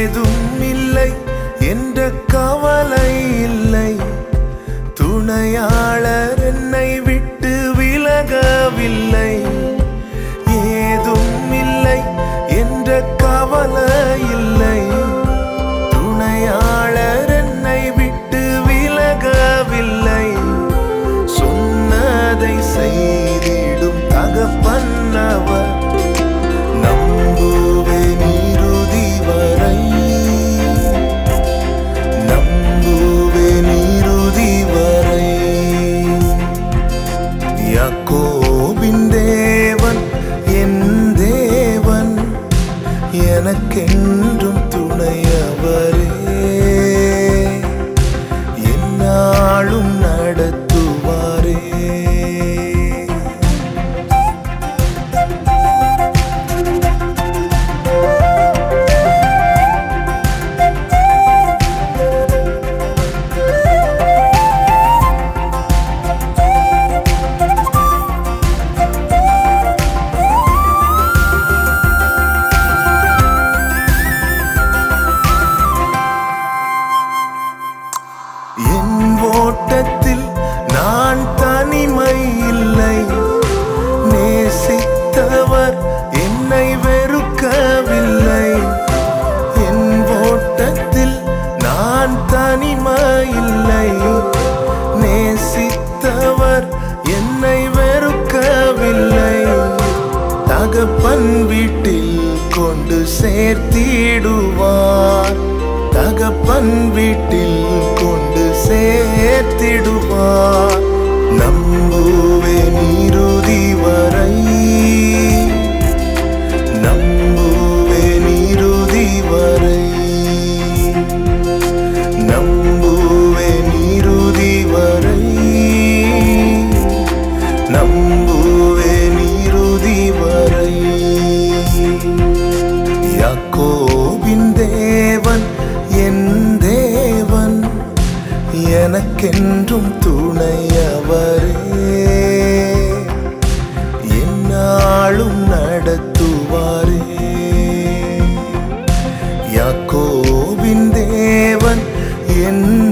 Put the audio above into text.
ஏதும் இல்லை என்ற கவலை இல்லை துணையாளர் என்னை விட்டு விலகவில்லை ஏதும் இல்லை என்ற கவலை இல்லை துணையாளர் என்னை விட்டு விலகவில்லை சொன்னதை செய்திடும் தகப்பன்னவர் நம்புவேன் இறுதி வரை நம்புவேன் இறுதி வரை யாக்கோபின் தேவன் என் தேவன் எனக்கென்றும் துணையவரே என்னாலும் நடத்துவாரே என் ஓட்டத்தில் நான் தனிமை இல்லை நேசித்தவர் என்னை வெறுக்கவில்லை என் ஓட்டத்தில் நான் தனிமை இல்லை நேசித்தவர் என்னை வெறுக்கவில்லை தகப்பன் வீட்டில் கொண்டு சேர்த்திடுவார் தகப்பன் வீட்டில் கொண்டு சேர்த்திடுவார் நம்புவேன் இறுதி வரை நம்புவேன் இறுதி வரை நம்புவேன் இறுதி வரை நம்புவேன் இறுதி வரை யாக்கோபின் தேவன் என் தேவன் எனக்கென்றும் துணையவரே என்னாலும் நடத்துவாரே யாக்கோபின் தேவன் என்